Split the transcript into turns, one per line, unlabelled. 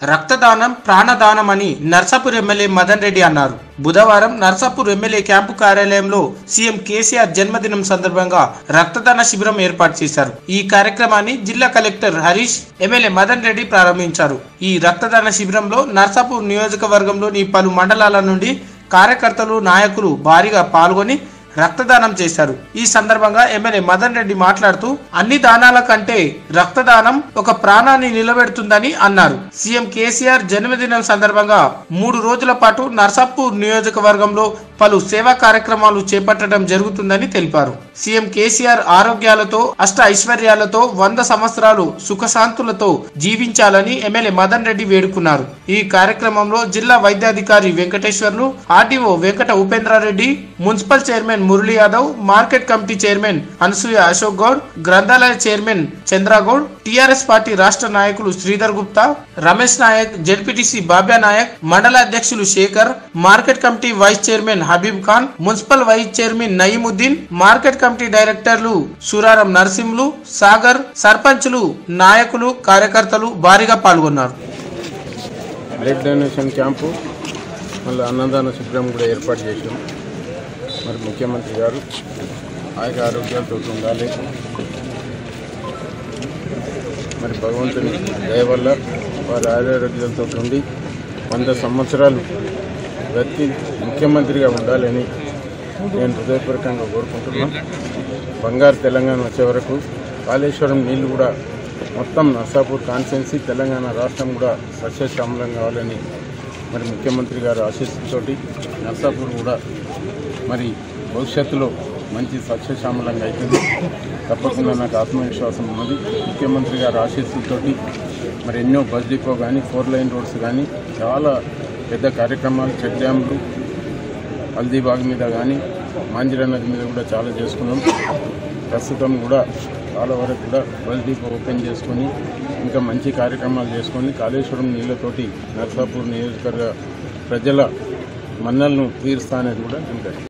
రక్తదానం ప్రాణదానం అని నర్సాపూర్ ఎమ్మెల్యే మదన్ రెడ్డి అన్నారు బుధవారం నర్సాపూర్ ఎమ్మెల్యే క్యాంపు కార్యాలయంలో సీఎం కేసీఆర్ జన్మదినం సందర్భంగా రక్తదాన శిబిరం ఏర్పాటు చేశారు ఈ కార్యక్రమాన్ని జిల్లా కలెక్టర్ హరీష్ ఎమ్మెల్యే మదన్ రెడ్డి ప్రారంభించారు ఈ రక్తదాన శిబిరంలో నర్సాపూర్ నియోజకవర్గంలోని పలు మండలాల నుండి కార్యకర్తలు నాయకులు భారీగా పాల్గొని రక్తదానం చేశారు ఈ సందర్భంగా ఎమ్మెల్యే మదన్ రెడ్డి మాట్లాడుతూ అన్ని దానాల కంటే రక్తదానం ఒక ప్రాణాన్ని నిలబెడుతుందని అన్నారు సీఎం కేసీఆర్ జన్మదినం సందర్భంగా మూడు రోజుల పాటు నర్సాపూర్ నియోజకవర్గంలో పలు సేవా కార్యక్రమాలు చేపట్టడం జరుగుతుందని తెలిపారు సీఎం కేసీఆర్ ఆరోగ్యాలతో అష్ట ఐశ్వర్యాలతో వంద సంవత్సరాలు సుఖశాంతులతో జీవించాలని ఎమ్మెల్యే మదన్ రెడ్డి వేడుకున్నారు ఈ కార్యక్రమంలో జిల్లా వైద్యాధికారి Venkateswarlu RDO Venkata Upendra Reddy municipal chairman Murali Yadav market committee chairman Anasuya Ashok Goud గ్రంథాలయ చైర్మన్ చంద్రగౌడ్ టిఆర్ఎస్ పార్టీ రాష్ట్ర నాయకులు శ్రీధర్ గుప్తా రమేష్ నాయక్ జెడ్పీటీసీ బాబ్యా నాయక్ మండల అధ్యక్షులు Shekar market committee vice chairman Habib Khan municipal vice chairman Nayeemuddin market committee డైరెక్టర్లు సురారం నరసింహులు సాగర్ సర్పంచులు నాయకులు కార్యకర్తలు భారీగా పాల్గొన్నారు
బ్లడ్ డొనేషన్ క్యాంపు మళ్ళీ అన్నదాన శిబిరం కూడా ఏర్పాటు చేసాం మరి ముఖ్యమంత్రి గారు ఆయక ఆరోగ్యాలతో ఉండాలి మరి భగవంతుని దయ వల్ల వారి ఆరోగ్యాలతో ఉండి వంద సంవత్సరాలు వ్యక్తి ముఖ్యమంత్రిగా ఉండాలని నేను హృదయపూర్వకంగా కోరుకుంటున్నాను బంగారు తెలంగాణ వచ్చే వరకు కాళేశ్వరం నీళ్లు కూడా మొత్తం నర్సాపూర్ కాన్స్టిట్యున్సీ తెలంగాణ రాష్ట్రం కూడా సస్యశ్యామలం కావాలని మరి ముఖ్యమంత్రి గారు ఆశీస్సుతోటి నర్సాపూర్ కూడా మరి భవిష్యత్తులో మంచి సస్యశ్యామలంగా అవుతుంది తప్పకుండా నాకు ఆత్మవిశ్వాసం ఉన్నది ముఖ్యమంత్రి గారి ఆశీస్సులతోటి మరి ఎన్నో బస్ డిపో కానీ ఫోర్ లైన్ రోడ్స్ కానీ చాలా పెద్ద కార్యక్రమాలు చెక్ డ్యామ్లు హల్దీబాగ్ మీద కానీ మాంజిరా నది మీద కూడా చాలా చేసుకున్నాం ప్రస్తుతం కూడా చాలా వరకు కూడా బస్ డిపో ఓపెన్ చేసుకొని ఇంకా మంచి కార్యక్రమాలు చేసుకొని కాళేశ్వరం నీళ్ళతోటి నర్సాపూర్ నియోజకవర్గ ప్రజల మన్నలను తీరుస్తా అనేది కూడా ఇంకా